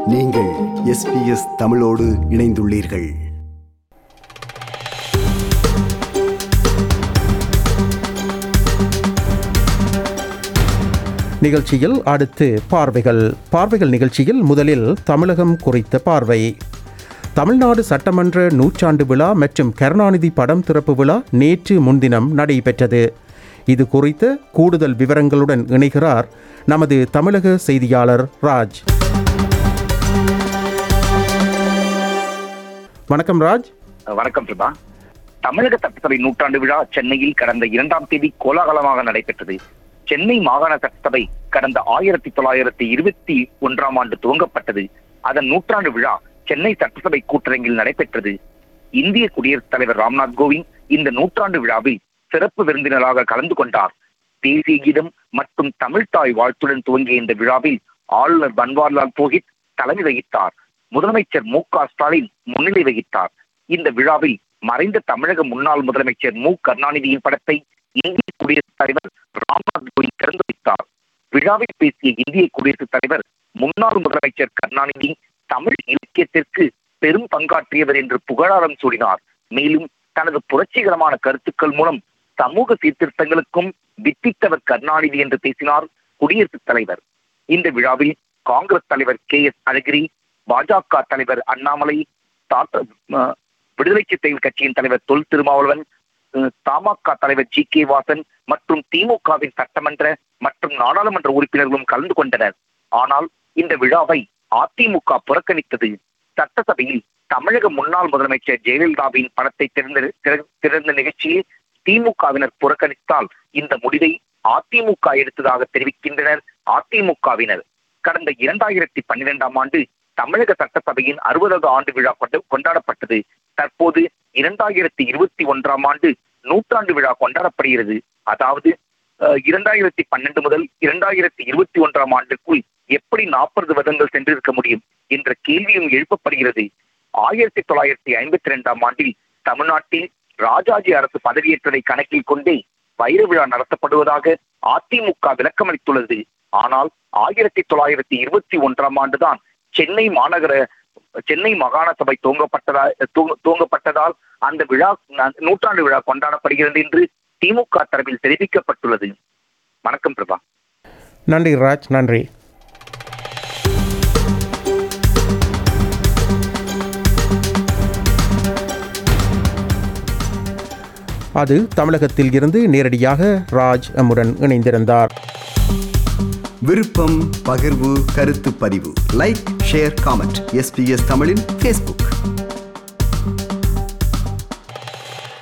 நீங்கள் எஸ்பிஎஸ் தமிழோடு இணைந்துள்ளீர்கள் நிகழ்ச்சியில் அடுத்து பார்வைகள் பார்வைகள் நிகழ்ச்சியில் முதலில் தமிழகம் குறித்த பார்வை தமிழ்நாடு சட்டமன்ற நூற்றாண்டு விழா மற்றும் கருணாநிதி படம் திறப்பு விழா நேற்று முன்தினம் நடைபெற்றது இது குறித்த கூடுதல் விவரங்களுடன் இணைகிறார் நமது தமிழக செய்தியாளர் ராஜ் வணக்கம் ராஜ் வணக்கம் பிரபா தமிழக சட்டசபை நூற்றாண்டு விழா சென்னையில் கடந்த இரண்டாம் தேதி கோலாகலமாக நடைபெற்றது சென்னை மாகாண சட்டசபை கடந்த ஆயிரத்தி தொள்ளாயிரத்தி இருபத்தி ஒன்றாம் ஆண்டு துவங்கப்பட்டது அதன் நூற்றாண்டு விழா சென்னை சட்டசபை கூட்டரங்கில் நடைபெற்றது இந்திய குடியரசுத் தலைவர் ராம்நாத் கோவிந்த் இந்த நூற்றாண்டு விழாவில் சிறப்பு விருந்தினராக கலந்து கொண்டார் தேசிய கீதம் மற்றும் தமிழ்தாய் வாழ்த்துடன் துவங்கிய இந்த விழாவில் ஆளுநர் பன்வாரிலால் புரோஹித் தலைமை வகித்தார் முதலமைச்சர் மு க ஸ்டாலின் முன்னிலை வகித்தார் இந்த விழாவில் மறைந்த தமிழக முன்னாள் முதலமைச்சர் மு கருணாநிதியின் படத்தை இந்திய குடியரசுத் தலைவர் ராம்நாத் கோவிந்த் திறந்து வைத்தார் விழாவில் பேசிய இந்திய குடியரசுத் தலைவர் முன்னாள் முதலமைச்சர் கருணாநிதி தமிழ் இலக்கியத்திற்கு பெரும் பங்காற்றியவர் என்று புகழாரம் சூடினார் மேலும் தனது புரட்சிகரமான கருத்துக்கள் மூலம் சமூக சீர்திருத்தங்களுக்கும் வித்தித்தவர் கருணாநிதி என்று பேசினார் குடியரசுத் தலைவர் இந்த விழாவில் காங்கிரஸ் தலைவர் கே எஸ் அழகிரி பாஜக தலைவர் அண்ணாமலை தாத்த அஹ், விடுதலை சிறுத்தைகள் கட்சியின் தலைவர் தொல் திருமாவளவன் அஹ், தமாக தலைவர் ஜி கே வாசன் மற்றும் திமுகவின் சட்டமன்ற மற்றும் நாடாளுமன்ற உறுப்பினர்களும் கலந்து கொண்டனர் ஆனால் இந்த விழாவை அதிமுக புறக்கணித்தது சட்டசபையில் தமிழக முன்னாள் முதலமைச்சர் ஜெயலலிதாவின் படத்தை திறந்த திற- திறந்த நிகழ்ச்சியில் திமுகவினர் புறக்கணித்தால் இந்த முடிவை அதிமுக எடுத்ததாக தெரிவிக்கின்றனர் அதிமுகவினர் கடந்த இரண்டாயிரத்தி பன்னிரெண்டாம் ஆண்டு தமிழக சட்டசபையின் அறுபதாவது ஆண்டு விழா கொண்டு- கொண்டாடப்பட்டது தற்போது இரண்டாயிரத்தி இருபத்தி ஒன்றாம் ஆண்டு நூற்றாண்டு விழா கொண்டாடப்படுகிறது அதாவது அஹ், இரண்டாயிரத்தி பன்னெண்டு முதல் இரண்டாயிரத்தி இருபத்தி ஒன்றாம் ஆண்டுக்குள் எப்படி நாற்பது வருடங்கள் சென்றிருக்க முடியும் என்ற கேள்வியும் எழுப்பப்படுகிறது ஆயிரத்தி தொள்ளாயிரத்தி ஐம்பத்தி இரண்டாம் ஆண்டில் தமிழ்நாட்டில் ராஜாஜி அரசு பதவியேற்றதை கணக்கில் கொண்டே வைர விழா நடத்தப்படுவதாக அதிமுக விளக்கமளித்துள்ளது ஆனால் ஆயிரத்தி தொள்ளாயிரத்தி இருபத்தி ஒன்றாம் ஆண்டுதான் சென்னை மாநகர சென்னை மாகாண சபை துவங்கப்பட்டதா துவங்க- துவங்கப்பட்டதால் அந்த விழா ந- நூற்றாண்டு விழா கொண்டாடப்படுகிறது என்று திமுக தரப்பில் தெரிவிக்கப்பட்டுள்ளது வணக்கம் பிரபா நன்றி ராஜ் நன்றி அது தமிழகத்தில் இருந்து நேரடியாக ராஜ் எம்முடன் இணைந்திருந்தார் விருப்பம் பகிர்வு கருத்து பதிவு லைக் ஷேர் காமெண்ட் எஸ்பிஎஸ் தமிழின் ஃபேஸ்புக்